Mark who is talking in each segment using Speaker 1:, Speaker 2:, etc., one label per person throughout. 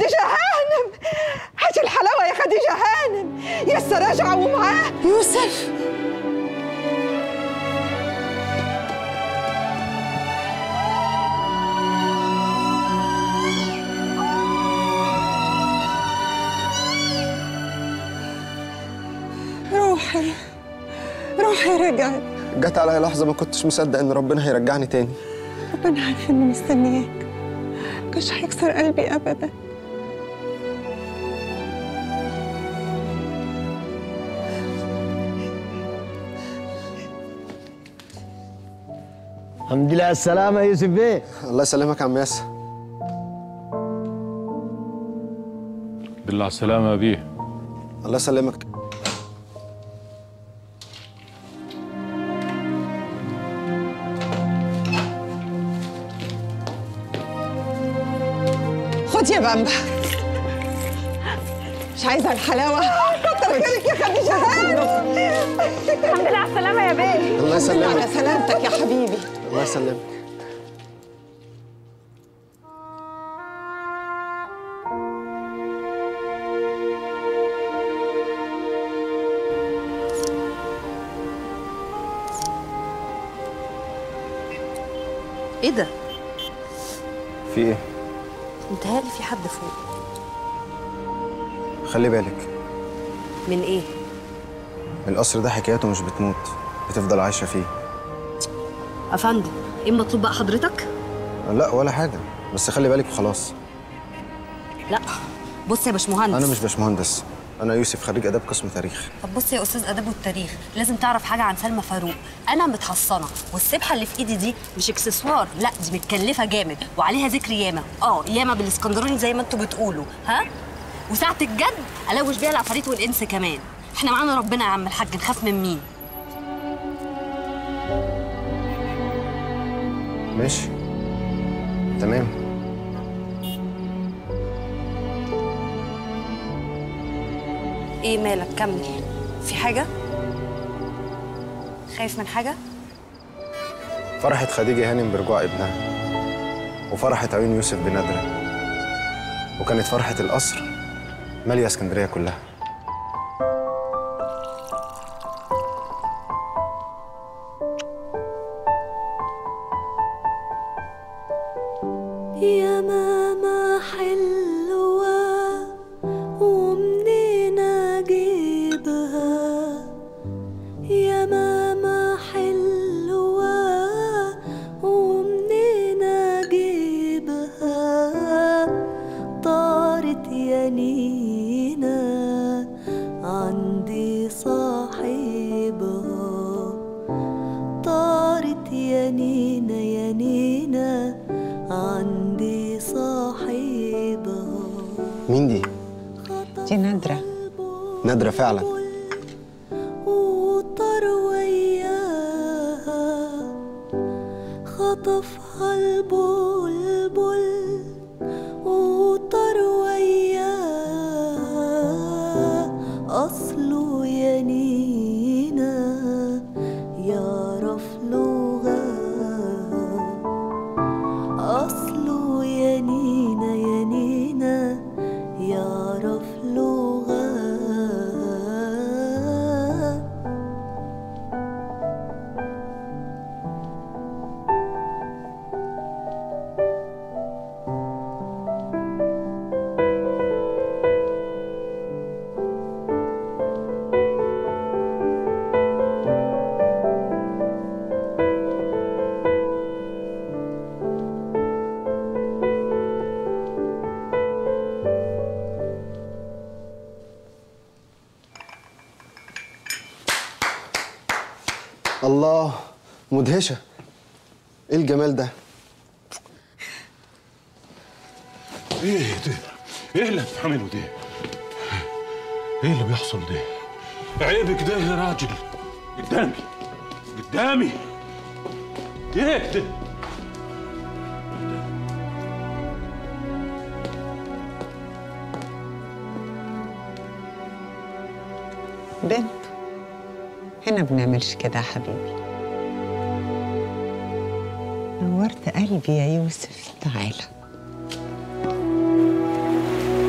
Speaker 1: خديجة هانم هاتي الحلاوة يا خديجة هانم يسا راجعة ومعاه يوسف روحي روحي رجعت
Speaker 2: جت عليا لحظة ما كنتش مصدق إن ربنا هيرجعني تاني
Speaker 1: ربنا عارف اني مستنياك مش هيكسر قلبي ابدا
Speaker 3: الحمد لله على السلامة يا يوسف بيه
Speaker 2: الله يسلمك يا عم ياسر
Speaker 4: بالله على السلامة يا بيه
Speaker 2: الله يسلمك
Speaker 1: خد يا بامبا مش عايزة الحلاوة كتر خيرك يا خديجة هانم
Speaker 5: الحمد لله على السلامة يا بيه
Speaker 2: الله
Speaker 1: الحمد لله على
Speaker 2: يسلمك
Speaker 1: سلامتك يا حبيبي
Speaker 2: الله يسلمك
Speaker 6: ايه ده؟
Speaker 2: في إيه؟
Speaker 6: متهيألي في حد فوق
Speaker 2: خلي بالك
Speaker 6: من ايه؟
Speaker 2: القصر ده حكايته مش بتموت بتفضل عايشة فيه
Speaker 6: افندم ايه المطلوب بقى حضرتك؟
Speaker 2: لا ولا حاجة بس خلي بالك وخلاص
Speaker 6: لا بص يا باشمهندس
Speaker 2: أنا مش باشمهندس أنا يوسف خريج آداب قسم تاريخ
Speaker 6: طب بص يا استاذ اداب والتاريخ لازم تعرف حاجه عن سلمى فاروق انا متحصنه والسبحه اللي في ايدي دي مش اكسسوار لا دي متكلفه جامد وعليها ذكر ياما اه ياما بالاسكندراني زي ما انتوا بتقولوا ها وساعه الجد الوش بيها العفاريت والانس كمان احنا معانا ربنا يا عم الحاج نخاف من مين
Speaker 2: ماشي تمام
Speaker 6: ايه مالك كمل في حاجه خايف من حاجه
Speaker 2: فرحت خديجة هانم برجوع ابنها وفرحت عيون يوسف بنادرة وكانت فرحة القصر مالية اسكندرية كلها
Speaker 7: يا ماما حلوة ومنين أجيبها يا ماما حلوة ومنين أجيبها طارت يا نينا عندي صاحبها طارت يا نينا يا نينا عندي صاحبها
Speaker 2: مين دي؟
Speaker 1: دي نادرة
Speaker 2: نادرة فعلا
Speaker 7: وطار وياها خطفها البلبل وطار وياها أصله يا نينا يعرف لغة أصله يا نينا يا نينا يعرف لغة
Speaker 2: الله مدهشة ايه الجمال ده؟
Speaker 8: ايه ده؟ ايه اللي بتعمله ده؟ ايه اللي بيحصل ده؟ عيبك ده يا راجل قدامي قدامي ايه ده؟
Speaker 1: بنت هنا بنعملش كده يا حبيبي نورت قلبي يا يوسف تعالى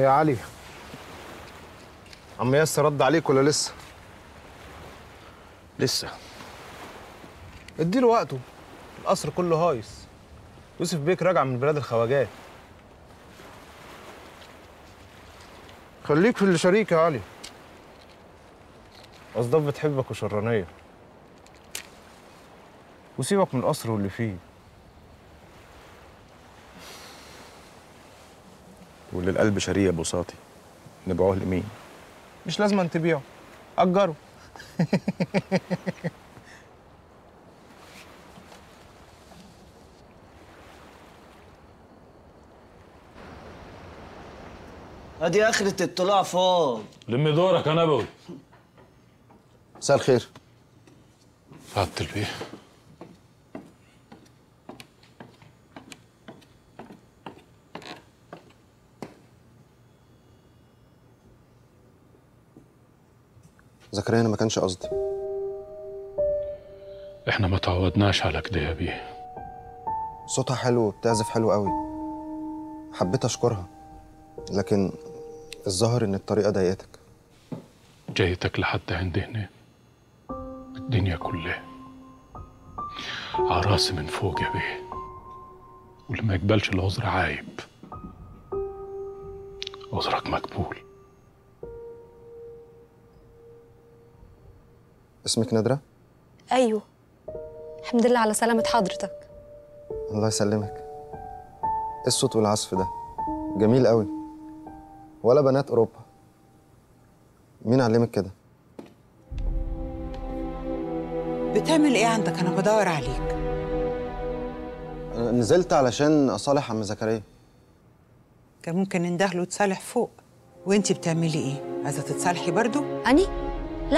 Speaker 2: يا علي عم ياسر رد عليك ولا لسه؟
Speaker 8: لسه
Speaker 2: اديله وقته القصر كله هايص يوسف بيك راجع من بلاد الخواجات خليك في اللي شريك يا علي أصداف بتحبك وشرانية وسيبك من القصر واللي فيه
Speaker 9: واللي القلب شريه بساطي نبيعوه لمين
Speaker 2: مش لازم أن تبيعه أجره
Speaker 3: ادي اخرة الطلوع فوق
Speaker 8: لمي دورك يا نبوي
Speaker 2: مساء الخير
Speaker 8: سعادة البيه
Speaker 2: زكريا أنا ما كانش قصدي
Speaker 8: احنا ما تعودناش على كده يا بيه
Speaker 2: صوتها حلو وبتعزف حلو قوي حبيت أشكرها لكن الظاهر إن الطريقة ضايقتك
Speaker 8: جايتك لحد عند هنا الدنيا كلها عراسي من فوق يا بيه واللي ما يقبلش العذر عايب عذرك مقبول
Speaker 2: اسمك نادرة؟
Speaker 6: ايوه الحمد لله على سلامة حضرتك
Speaker 2: الله يسلمك ايه الصوت والعزف ده جميل قوي ولا بنات اوروبا مين علمك كده
Speaker 1: بتعمل ايه عندك انا بدور عليك
Speaker 2: أنا نزلت علشان اصالح عم زكريا
Speaker 1: كان ممكن ندهله وتصالح فوق وانتي بتعملي ايه عايزه تتصالحي برضو
Speaker 6: اني لا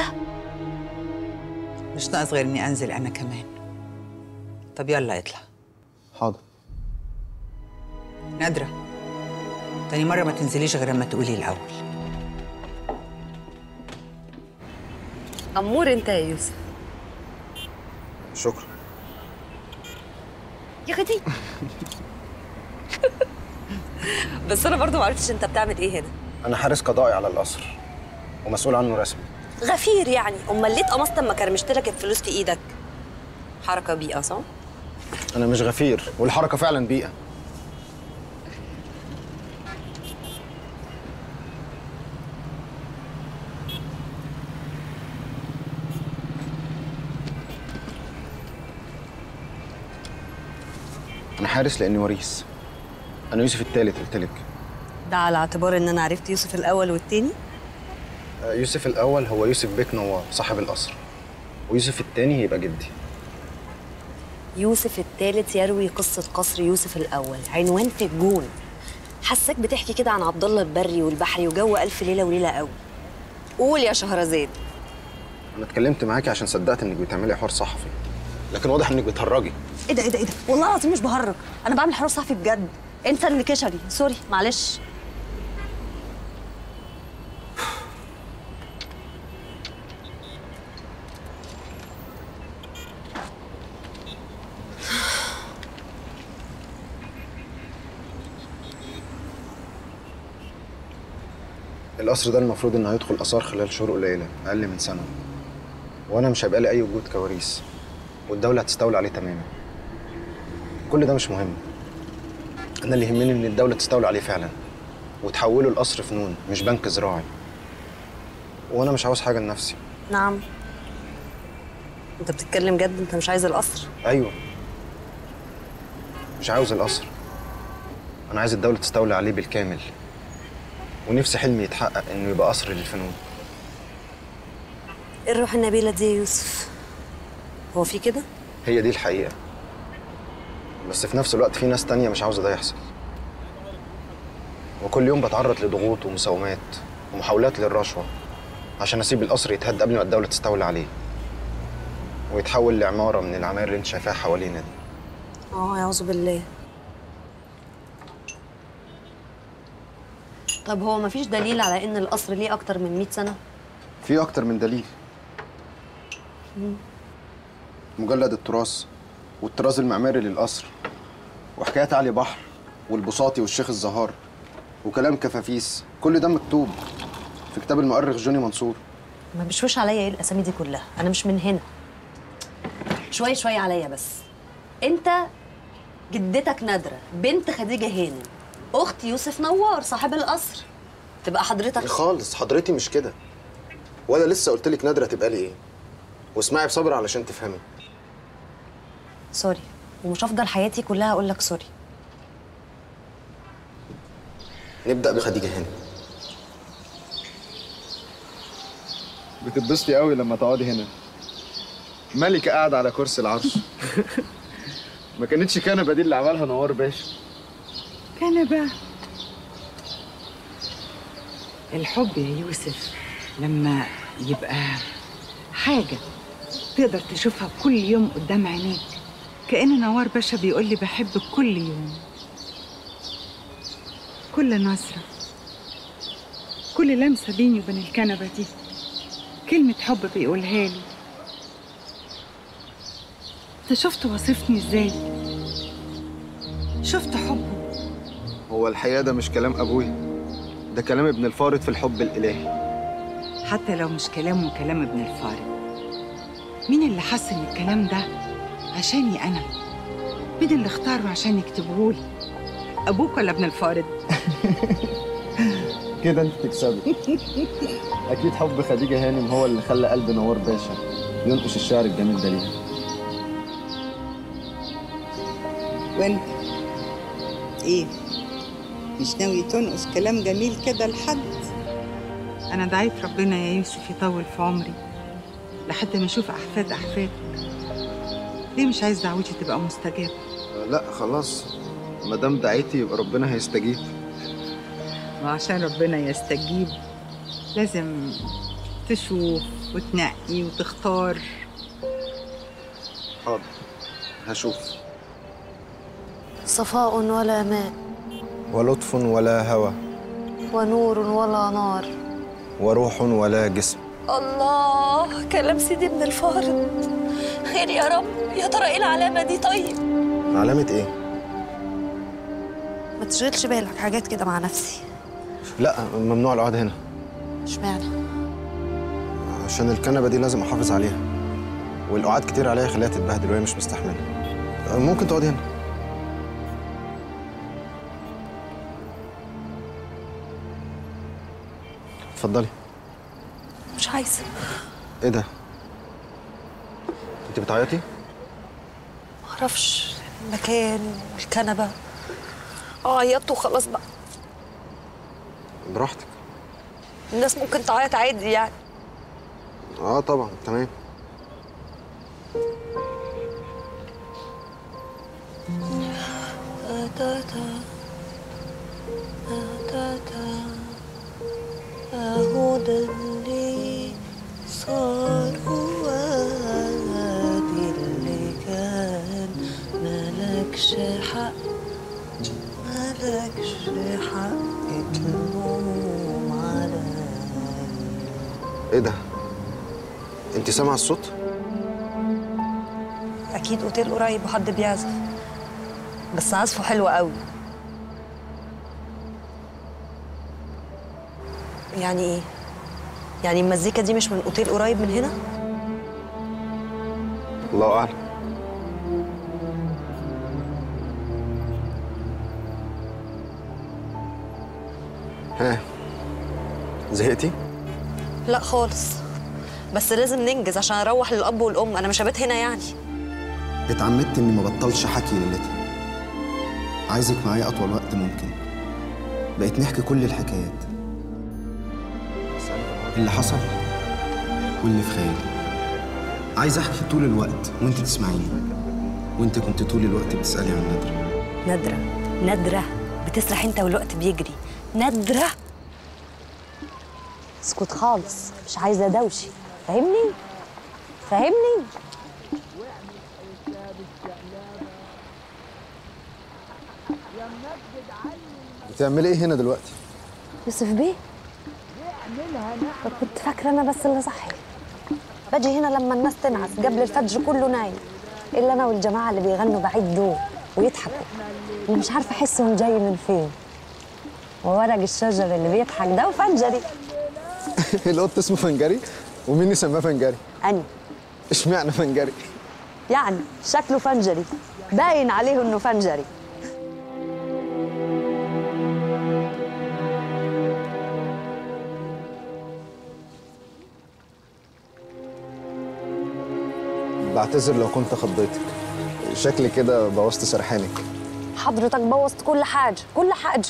Speaker 1: مش ناقص غير اني انزل انا كمان طب يلا اطلع
Speaker 2: حاضر
Speaker 1: نادرة تاني مرة ما تنزليش غير اما تقولي الأول
Speaker 6: امور انت يا يوسف
Speaker 2: شكرا
Speaker 6: يا ختي بس انا برضو ما عرفتش انت بتعمل ايه هنا
Speaker 2: انا حارس قضائي على القصر ومسؤول عنه رسمي
Speaker 6: غفير يعني امال ليه اتقمصت اما كرمشت لك الفلوس في ايدك حركه بيئه صح
Speaker 2: انا مش غفير والحركه فعلا بيئه انا حارس لاني وريث انا يوسف الثالث قلت لك
Speaker 6: ده على اعتبار ان انا عرفت يوسف الاول والتاني
Speaker 2: آه، يوسف الاول هو يوسف بيك نوار صاحب القصر ويوسف الثاني يبقى جدي
Speaker 6: يوسف الثالث يروي قصه قصر يوسف الاول عنوان في الجون حساك بتحكي كده عن عبد الله البري والبحري وجو الف ليله وليله قوي قول يا شهرزاد
Speaker 2: انا اتكلمت معاكي عشان صدقت انك بتعملي حوار صحفي لكن واضح انك بتهرجي
Speaker 6: ايه ده ايه ده ايه ده والله العظيم مش بهرج انا بعمل حوار صحفي بجد انت اللي كشري سوري معلش
Speaker 2: القصر ده المفروض انه هيدخل اثار خلال شهور قليله اقل من سنه وانا مش هيبقى لي اي وجود كواريث والدوله هتستولي عليه تماما كل ده مش مهم انا اللي يهمني ان الدوله تستولي عليه فعلا وتحوله لقصر فنون مش بنك زراعي وانا مش عاوز حاجه لنفسي
Speaker 6: نعم انت بتتكلم جد انت مش عايز القصر
Speaker 2: ايوه مش عاوز القصر انا عايز الدوله تستولي عليه بالكامل ونفسي حلمي يتحقق انه يبقى قصر للفنون
Speaker 6: ايه الروح النبيله دي يا يوسف هو في كده
Speaker 2: هي دي الحقيقة بس في نفس الوقت في ناس تانية مش عاوزة ده يحصل وكل يوم بتعرض لضغوط ومساومات ومحاولات للرشوة عشان أسيب القصر يتهد قبل ما الدولة تستولي عليه ويتحول لعمارة من العماير اللي انت شايفاها حوالينا دي
Speaker 6: اه يعوذ بالله طب هو مفيش دليل على ان القصر ليه اكتر من 100 سنه
Speaker 2: في أكتر من دليل مجلد التراث والطراز المعماري للقصر وحكايات علي بحر والبساطي والشيخ الزهار وكلام كفافيس كل ده مكتوب في كتاب المؤرخ جوني منصور
Speaker 6: ما بشوش عليا ايه الاسامي دي كلها انا مش من هنا شويه شويه عليا بس انت جدتك نادره بنت خديجه هانم اخت يوسف نوار صاحب القصر تبقى حضرتك
Speaker 2: خالص حضرتي مش كده ولا لسه قلت لك نادره تبقى لي ايه واسمعي بصبر علشان تفهمي
Speaker 6: سوري ومش هفضل حياتي كلها اقول لك سوري
Speaker 2: نبدا بخديجه هانم بتتبسطي قوي لما تقعدي هنا ملكة قاعدة على كرسي العرش ما كانتش كنبة دي اللي عملها نوار باشا
Speaker 1: كنبة الحب يا يوسف لما يبقى حاجة تقدر تشوفها كل يوم قدام عينيك كأن نوار باشا بيقول لي بحبك كل يوم كل نظرة كل لمسة بيني وبين الكنبة دي كلمة حب بيقولها لي انت شفت وصفني ازاي شفت حبه
Speaker 2: هو الحقيقة ده مش كلام أبويا ده كلام ابن الفارض في الحب الإلهي
Speaker 1: حتى لو مش كلامه كلام ابن الفارض مين اللي حس ان الكلام ده عشاني انا مين اللي اختاره عشان يكتبهولي ابوك ولا ابن الفارض
Speaker 2: كده أنت تكسبي أكيد حب خديجة هانم هو اللي خلى قلب نوار باشا ينقش الشعر الجميل ده ليها
Speaker 10: وانت ايه مش ناوي تنقص كلام جميل كده لحد
Speaker 1: انا دعيت ربنا يا يوسف يطول في عمري لحد ما اشوف احفاد احفادك ليه مش عايز دعوتي تبقى مستجابه
Speaker 2: لا خلاص ما دام دعيتي يبقى ربنا هيستجيب
Speaker 1: وعشان ربنا يستجيب لازم تشوف وتنقي وتختار
Speaker 2: حاضر هشوف
Speaker 6: صفاء ولا ماء
Speaker 2: ولطف ولا هوى
Speaker 6: ونور ولا نار
Speaker 2: وروح ولا جسم
Speaker 6: الله كلام سيدي ابن الفارض خير يا رب يا ترى ايه العلامه دي طيب
Speaker 2: علامة إيه؟
Speaker 6: ما تشغلش بالك حاجات كده مع نفسي
Speaker 2: لا ممنوع القعدة هنا
Speaker 6: اشمعنى
Speaker 2: عشان الكنبة دي لازم أحافظ عليها والقعاد كتير عليها خليها تتبهدل وهي مش مستحملة ممكن تقعدي هنا اتفضلي
Speaker 6: مش عايزه
Speaker 2: ايه ده؟ انت بتعيطي؟
Speaker 6: معرفش المكان والكنبه اه عيطت وخلاص بقى
Speaker 2: براحتك
Speaker 6: الناس ممكن تعيط عادي يعني
Speaker 2: اه طبعا تمام
Speaker 7: أهو ده اللي صار وادي اللي كان ملكش حق ملكش حق تلوم عليا
Speaker 2: ايه ده؟ انت سامعة الصوت؟
Speaker 6: اكيد اوتيل قريب وحد بيعزف بس عزفه حلو قوي يعني ايه يعني المزيكا دي مش من اوتيل قريب من هنا
Speaker 2: الله اعلم ها زهقتي؟
Speaker 6: لا خالص بس لازم ننجز عشان اروح للاب والام انا مش هبات هنا يعني
Speaker 2: اتعمدت اني ما بطلش حكي ليلتها عايزك معايا اطول وقت ممكن بقيت نحكي كل الحكايات اللي حصل واللي في خيالي عايز احكي طول الوقت وانت تسمعيني وانت كنت طول الوقت بتسالي عن ندره
Speaker 6: نادرة نادرة بتسرح انت والوقت بيجري نادرة اسكت خالص مش عايزة دوشي فاهمني؟ فاهمني؟
Speaker 2: بتعملي ايه هنا دلوقتي
Speaker 6: يوسف بيه طب كنت فاكرة أنا بس اللي صحي باجي هنا لما الناس تنعس قبل الفجر كله نايم إلا أنا والجماعة اللي بيغنوا بعيد دول ويضحكوا ومش عارفة أحسهم جاي من فين وورق الشجر اللي بيضحك ده وفنجري
Speaker 2: القط اسمه فنجري ومين اللي سماه فنجري
Speaker 6: أني
Speaker 2: اشمعنى فنجري
Speaker 6: يعني شكله فنجري باين عليه انه فنجري
Speaker 2: بعتذر لو كنت خضيتك شكلي كده بوظت سرحانك
Speaker 6: حضرتك بوظت كل حاجه كل حاجه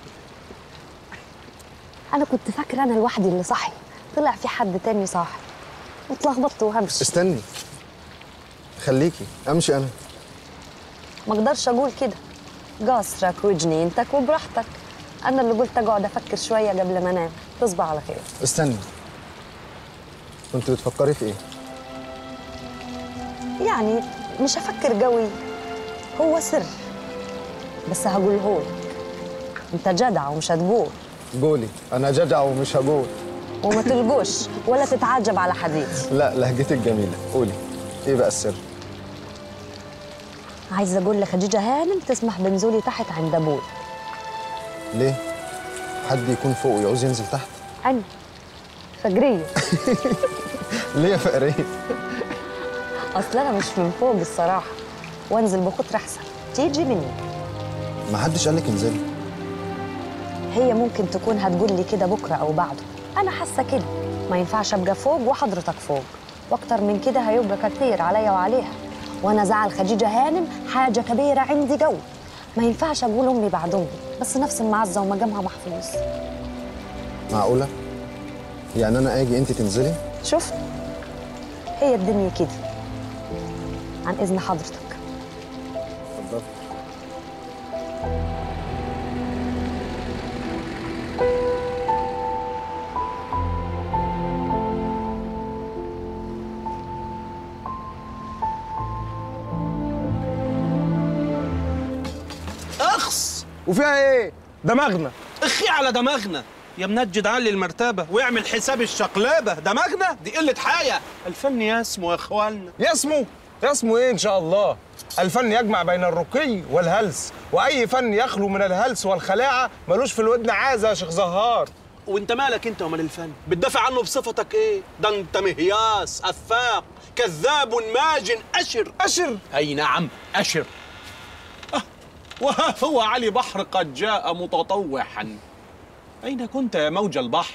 Speaker 6: انا كنت فاكره انا لوحدي اللي صحي طلع في حد تاني صاحي واتلخبطت وهمشي
Speaker 2: استني خليكي امشي انا
Speaker 6: ما اقدرش اقول كده قصرك وجنينتك وبراحتك انا اللي قلت اقعد افكر شويه قبل ما انام تصبح على خير
Speaker 2: استني كنت بتفكري في ايه
Speaker 6: يعني مش هفكر قوي هو سر بس هقوله لك انت جدع ومش هتقول
Speaker 2: قولي انا جدع ومش هقول
Speaker 6: وما تلقوش ولا تتعجب على حديثي
Speaker 2: لا لهجتك جميله قولي ايه بقى السر
Speaker 6: عايزه اقول لخديجه هانم تسمح بنزولي تحت عند ابوي
Speaker 2: ليه حد يكون فوق ويعوز ينزل تحت
Speaker 6: انا فجريه
Speaker 2: ليه يا فقريه
Speaker 6: اصل انا مش من فوق الصراحه وانزل بخاطر احسن تيجي مني
Speaker 2: ما حدش قالك انزلي
Speaker 6: هي ممكن تكون هتقول لي كده بكره او بعده انا حاسه كده ما ينفعش ابقى فوق وحضرتك فوق واكتر من كده هيبقى كتير عليا وعليها وانا زعل خديجه هانم حاجه كبيره عندي جو ما ينفعش اقول امي بعد امي بس نفس المعزه ومقامها محفوظ
Speaker 2: معقوله يعني انا اجي انت تنزلي
Speaker 6: شوف هي الدنيا كده عن اذن حضرتك
Speaker 2: اتفضل
Speaker 3: اخس
Speaker 9: وفيها ايه دماغنا
Speaker 3: اخي على دماغنا يا منجد علي المرتبة واعمل حساب الشقلابة دماغنا دي قلة حياة الفن يسمو يا اخواننا
Speaker 9: يسمو يسمو ايه ان شاء الله الفن يجمع بين الرقي والهلس واي فن يخلو من الهلس والخلاعه ملوش في الودن عازه يا شيخ زهار
Speaker 3: وانت مالك انت ومال الفن بتدافع عنه بصفتك ايه ده انت مهياس افاق كذاب ماجن اشر
Speaker 9: اشر
Speaker 3: اي نعم اشر آه، وها هو علي بحر قد جاء متطوحا اين كنت يا موج البحر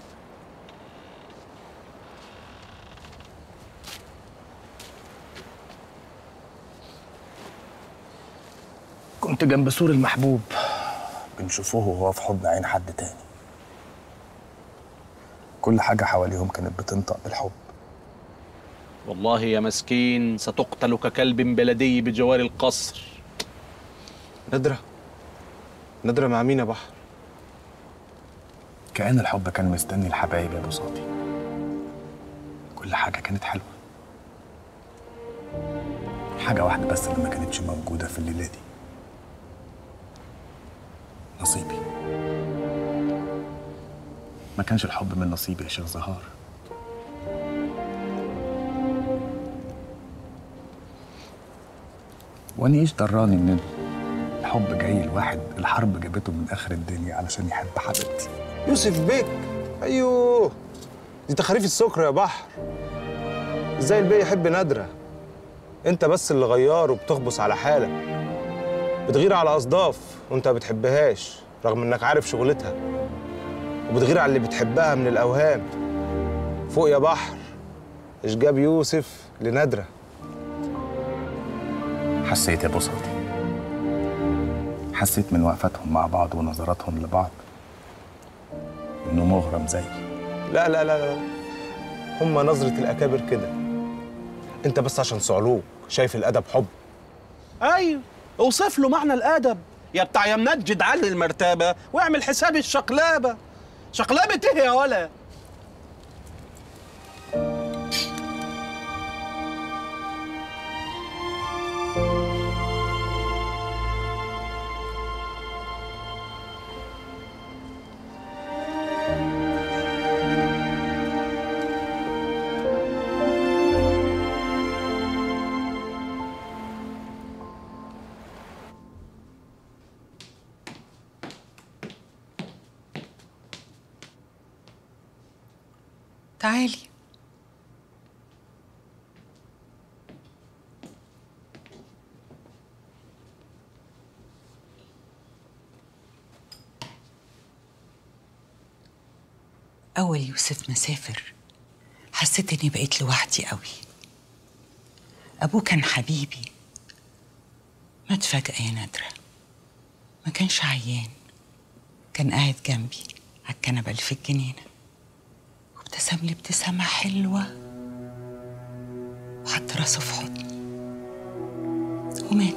Speaker 9: كنت جنب سور المحبوب بنشوفه وهو في حضن عين حد تاني كل حاجة حواليهم كانت بتنطق بالحب
Speaker 3: والله يا مسكين ستقتل ككلب بلدي بجوار القصر
Speaker 9: ندرة ندرة مع مين يا بحر؟ كأن الحب كان مستني الحبايب يا بساطي كل حاجة كانت حلوة حاجة واحدة بس اللي ما كانتش موجودة في الليلة دي نصيبي ما كانش الحب من نصيبي يا شيخ زهار واني ايش دراني ان الحب جاي لواحد الحرب جابته من اخر الدنيا علشان يحب حبيبتي
Speaker 11: يوسف بيك ايوه دي تخاريف السكر يا بحر ازاي البي يحب نادرة انت بس اللي غيار وبتخبص على حالك بتغير على اصداف وانت ما بتحبهاش رغم انك عارف شغلتها وبتغير على اللي بتحبها من الاوهام فوق يا بحر ايش جاب يوسف لنادرة
Speaker 9: حسيت يا بساطي حسيت من وقفتهم مع بعض ونظراتهم لبعض انه مغرم زيي
Speaker 11: لا لا لا لا هم نظرة الأكابر كده أنت بس عشان صعلوك شايف الأدب حب
Speaker 3: ايوه اوصف له معنى الادب يا بتاع يا منجد علي المرتبه واعمل حساب الشقلابه شقلابه ايه يا ولا
Speaker 1: تعالي أول يوسف ما سافر حسيت إني بقيت لوحدي قوي أبوه كان حبيبي مات فجأة يا نادرة ما كانش عيان كان قاعد جنبي على الكنبة اللي في الجنينة وابتسم لي ابتسامة حلوة وحط راسه في حضني ومات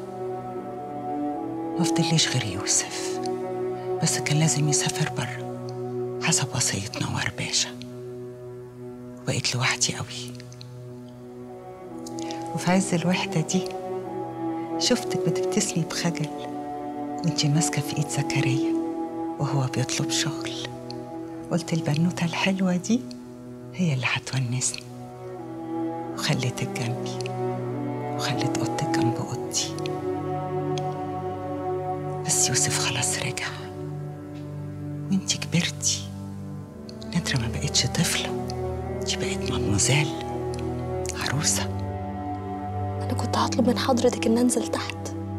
Speaker 1: ما فضليش غير يوسف بس كان لازم يسافر بره حسب وصية نوار باشا وبقيت لوحدي قوي وفي عز الوحدة دي شفتك بتبتسمي بخجل وانتي ماسكة في ايد زكريا وهو بيطلب شغل قلت البنوتة الحلوة دي هي اللي هتونسني وخليتك جنبي وخليت اوضتك جنب اوضتي بس يوسف خلاص رجع وانتي كبرتي نادرة ما بقتش طفلة دي بقت مدموزيل عروسة
Speaker 12: أنا كنت هطلب من حضرتك إن أنزل تحت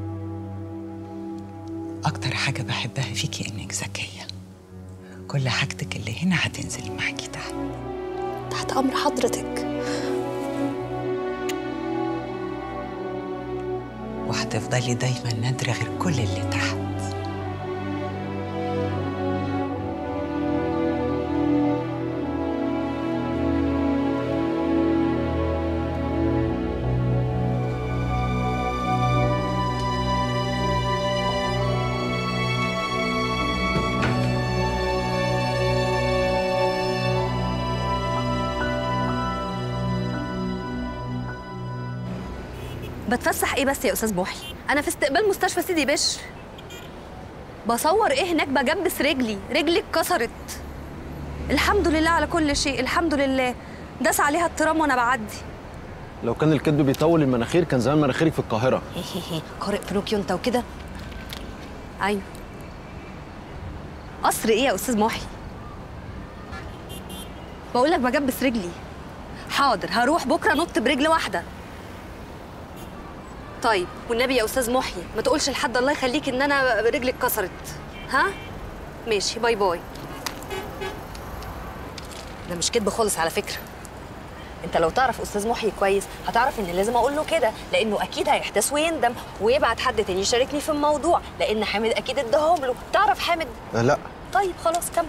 Speaker 1: أكتر حاجة بحبها فيكي إنك ذكية كل حاجتك اللي هنا هتنزل معاكي تحت
Speaker 12: تحت أمر حضرتك
Speaker 1: وهتفضلي دايما نادرة غير كل اللي تحت
Speaker 6: بتفسح ايه بس يا استاذ محي انا في استقبال مستشفى سيدي بشر بصور ايه هناك بجبس رجلي رجلي اتكسرت الحمد لله على كل شيء الحمد لله داس عليها الترام وانا بعدي
Speaker 2: لو كان الكذب بيطول المناخير كان زمان مناخيري في القاهره
Speaker 6: قارئ بروكيو انت وكده ايوه قصر ايه يا استاذ محي بقول لك بجبس رجلي حاضر هروح بكره نط برجل واحده طيب والنبي يا استاذ محيي ما تقولش لحد الله يخليك ان انا رجلي اتكسرت ها ماشي باي باي ده مش كدب خالص على فكره انت لو تعرف استاذ محيي كويس هتعرف ان لازم اقول له كده لانه اكيد هيحتاس ويندم ويبعت حد تاني يشاركني في الموضوع لان حامد اكيد اداهم له تعرف حامد
Speaker 2: آه لا
Speaker 6: طيب خلاص كمل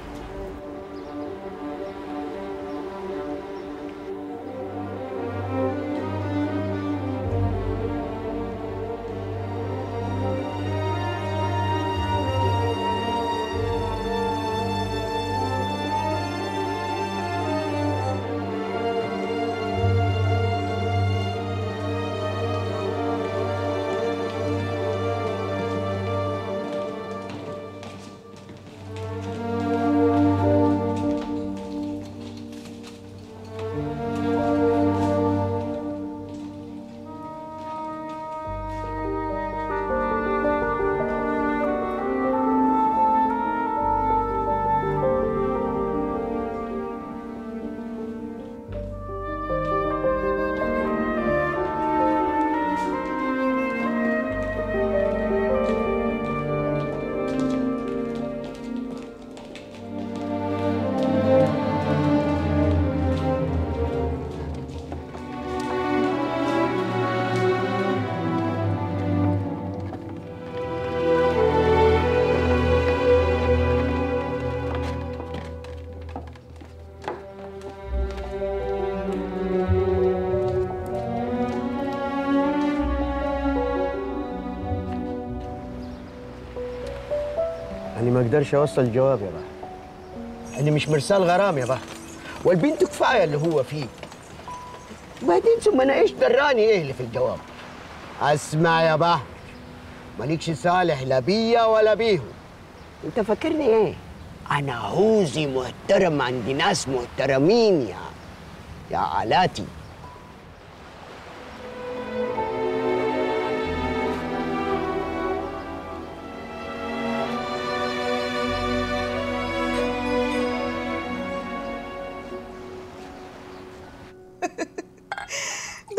Speaker 13: أنا ما أقدرش أوصل الجواب يا بحر أنا مش مرسال غرام يا بحر والبنت كفاية اللي هو فيه وبعدين ثم أنا إيش دراني إيه اللي في الجواب اسمع يا بحر مالكش صالح لا بيا ولا بيهم أنت فاكرني إيه؟ أنا عوزي محترم عند ناس محترمين يا يا علاتي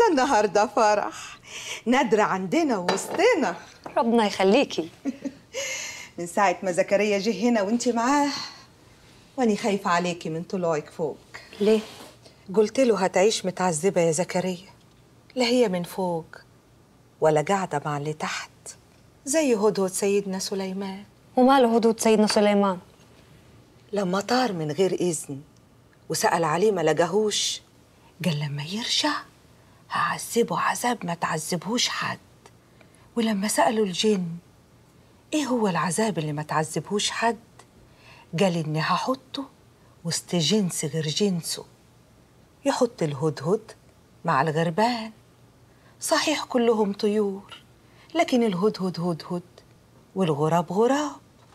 Speaker 10: ده النهارده فرح نادرة عندنا وسطنا
Speaker 6: ربنا يخليكي
Speaker 10: من ساعة ما زكريا جه هنا وانت معاه واني خايفة عليكي من طلوعك فوق
Speaker 6: ليه؟
Speaker 10: قلت له هتعيش متعذبة يا زكريا لا هي من فوق ولا قاعدة مع اللي تحت زي هدهد سيدنا سليمان
Speaker 6: وماله هدود سيدنا سليمان
Speaker 10: لما طار من غير إذن وسأل عليه ما لقاهوش قال لما يرجع هعذبه عذاب ما تعذبهوش حد ولما سألوا الجن ايه هو العذاب اللي ما تعذبهوش حد قال اني هحطه وسط جنس غير جنسه يحط الهدهد مع الغربان صحيح كلهم طيور لكن الهدهد هدهد والغراب غراب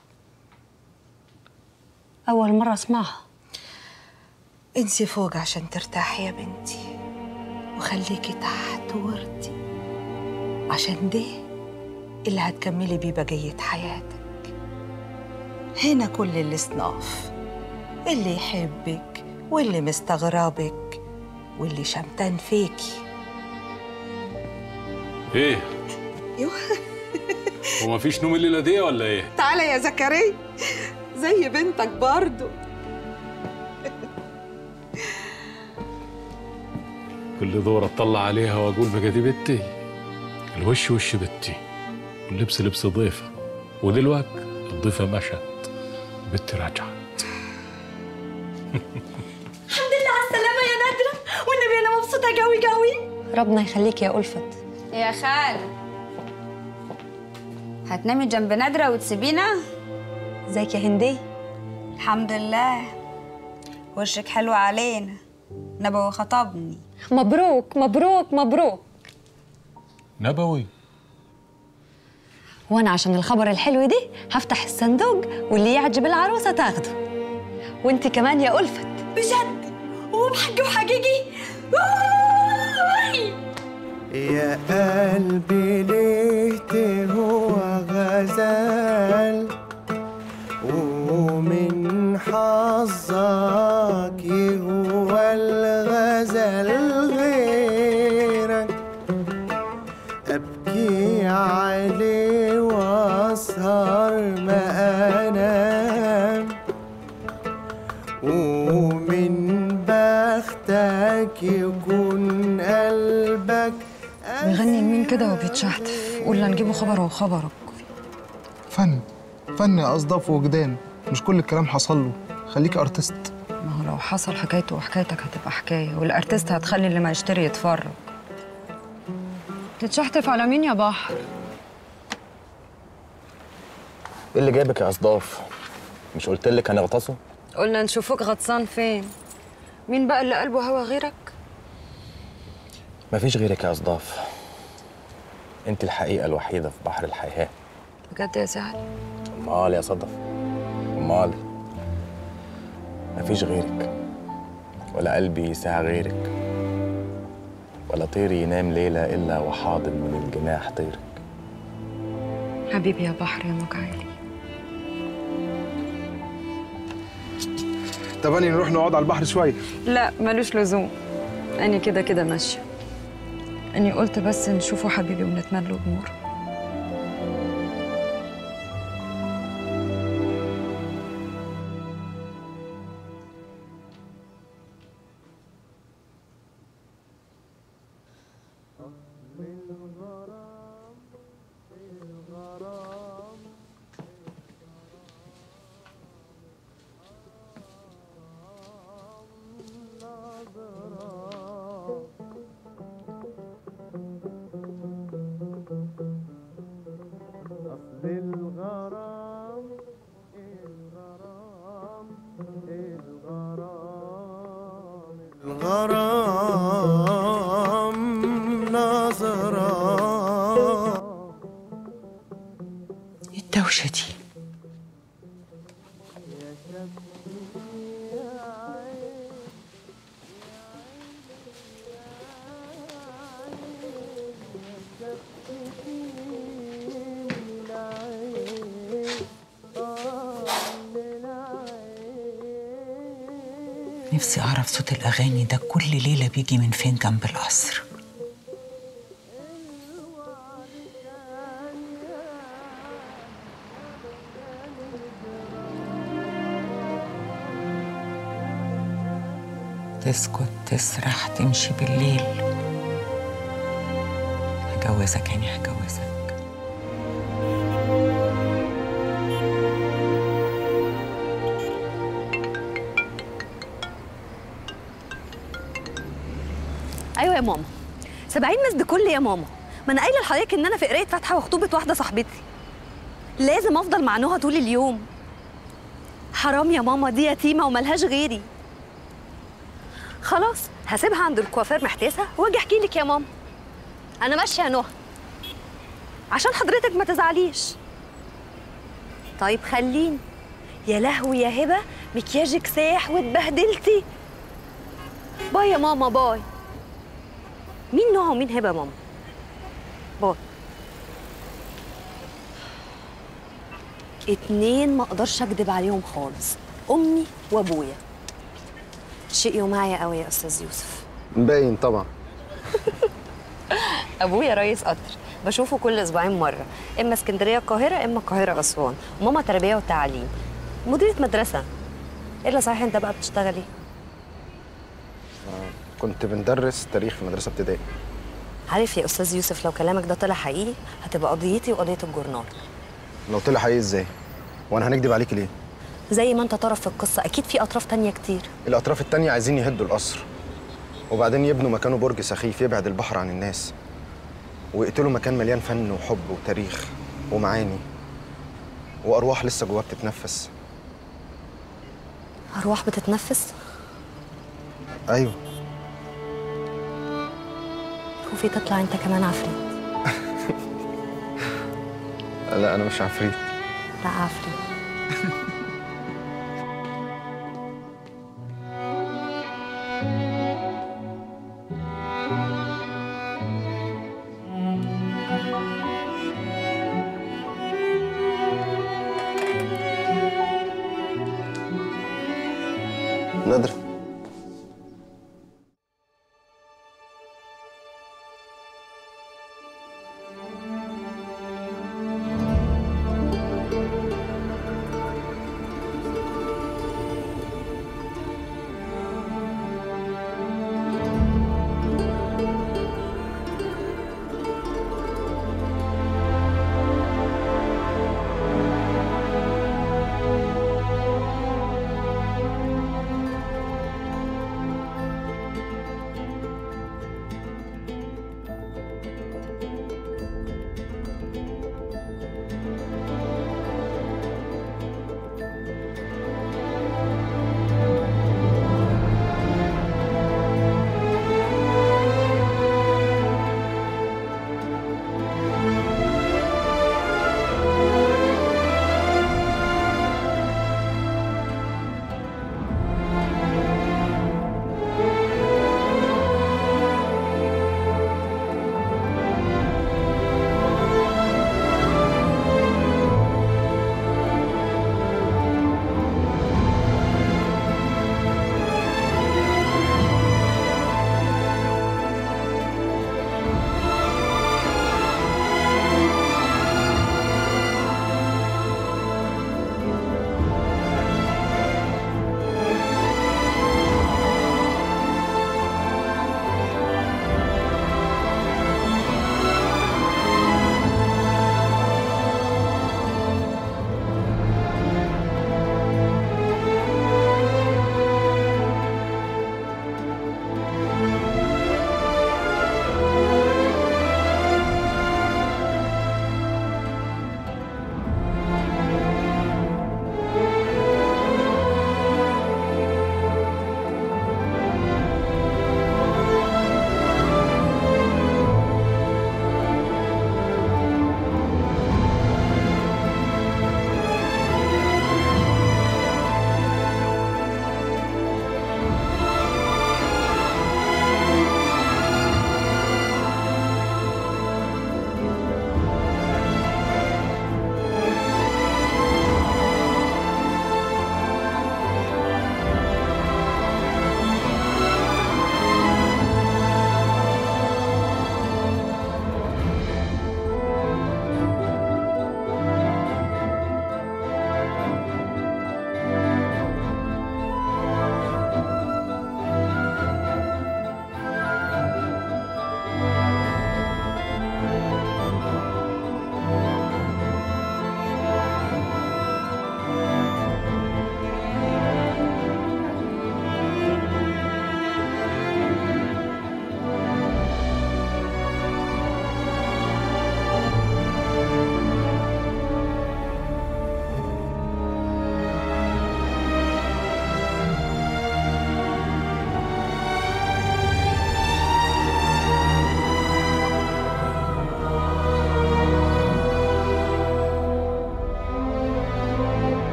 Speaker 6: أول مرة أسمعها
Speaker 10: انسي فوق عشان ترتاحي يا بنتي وخليكي تحت وردي عشان ده اللي هتكملي بيه بقية حياتك هنا كل الأصناف اللي يحبك واللي مستغربك واللي شمتان فيكي
Speaker 4: ايه
Speaker 10: يوه
Speaker 4: هو مفيش نوم الليله دي ولا ايه
Speaker 10: تعالى يا زكريا زي بنتك برضو
Speaker 4: كل دور اطلع عليها واقول بقى دي بنتي الوش وش بنتي واللبس لبس ضيفه ودلوقتي الضيفه مشت بنتي رجعت
Speaker 5: الحمد لله على السلامة يا نادرة والنبي أنا مبسوطة قوي قوي
Speaker 6: ربنا يخليك يا ألفت
Speaker 14: يا خالة هتنامي جنب نادرة وتسيبينا؟
Speaker 6: ازيك يا هندي
Speaker 14: الحمد لله وشك حلو علينا نبوي خطبني
Speaker 6: مبروك مبروك مبروك
Speaker 4: نبوي
Speaker 6: وانا عشان الخبر الحلو دي هفتح الصندوق واللي يعجب العروسه تاخده وانت كمان يا ألفت
Speaker 5: بجد وبحق وحقيقي
Speaker 7: يا قلبي ليه هو غزال ومن حظك هو الغزل غيرك أبكي عليه وأسهر ما أنام ومن بختك يكون قلبك
Speaker 15: بيغني لمين كده وبيتشحتف قول نجيبه خبره وخبرك
Speaker 16: فن فن يا أصداف وجدان مش كل الكلام حصل له خليك ارتست
Speaker 15: ما هو لو حصل حكايته وحكايتك هتبقى حكايه والارتست هتخلي اللي ما يشتري يتفرج تتشحتف على مين يا بحر
Speaker 2: ايه اللي جايبك يا اصداف مش قلت لك هنغطسه
Speaker 15: قلنا نشوفك غطسان فين مين بقى اللي قلبه هوا غيرك
Speaker 2: مفيش غيرك يا اصداف انت الحقيقه الوحيده في بحر الحياه
Speaker 15: بجد يا سعد
Speaker 2: امال يا صدف امال مفيش غيرك ولا قلبي يساع غيرك ولا طير ينام ليلة إلا وحاضن من الجناح طيرك
Speaker 15: حبيبي يا بحر يا مكعيلي
Speaker 16: طب أني نروح نقعد على البحر شوية
Speaker 15: لا ملوش لزوم أني كده كده ماشية أني قلت بس نشوفه حبيبي ونتمنى له أمور
Speaker 7: الغرام نظرة
Speaker 1: الدوشة دي نفسي أعرف صوت الأغاني ده كل ليلة بيجي من فين جنب القصر تسكت تسرح تمشي بالليل هجوزك يعني هجوزك
Speaker 6: ايوه يا ماما سبعين مسد كل يا ماما ما انا قايله لحضرتك ان انا في قرايه فاتحه وخطوبه واحده صاحبتي لازم افضل مع نهى طول اليوم حرام يا ماما دي يتيمه وملهاش غيري خلاص هسيبها عند الكوافير محتاسه واجي احكي لك يا ماما انا ماشيه يا نهى عشان حضرتك ما تزعليش طيب خليني يا لهوي يا هبه مكياجك ساح واتبهدلتي باي يا ماما باي مين نهى ومين هبه يا ماما باي اتنين ما اقدرش اكدب عليهم خالص امي وابويا شقيوا معايا قوي يا استاذ يوسف
Speaker 2: باين طبعا
Speaker 6: ابويا رئيس قطر بشوفه كل اسبوعين مره اما اسكندريه القاهره اما القاهره اسوان وماما تربيه وتعليم مديره مدرسه الا صحيح انت بقى بتشتغل ايه
Speaker 2: كنت بندرس تاريخ في مدرسه ابتدائي
Speaker 6: عارف يا استاذ يوسف لو كلامك ده طلع حقيقي هتبقى قضيتي وقضيه الجورنال
Speaker 2: لو طلع حقيقي ازاي وانا هنكدب عليك ليه
Speaker 6: زي ما انت طرف في القصه اكيد في اطراف تانية كتير
Speaker 2: الاطراف التانية عايزين يهدوا القصر وبعدين يبنوا مكانه برج سخيف يبعد البحر عن الناس ويقتلوا مكان مليان فن وحب وتاريخ ومعاني وارواح لسه جواه بتتنفس
Speaker 6: ارواح بتتنفس
Speaker 2: ايوه
Speaker 6: خوفي تطلع انت كمان عفريت
Speaker 2: لا انا مش عفريت
Speaker 6: لا عفريت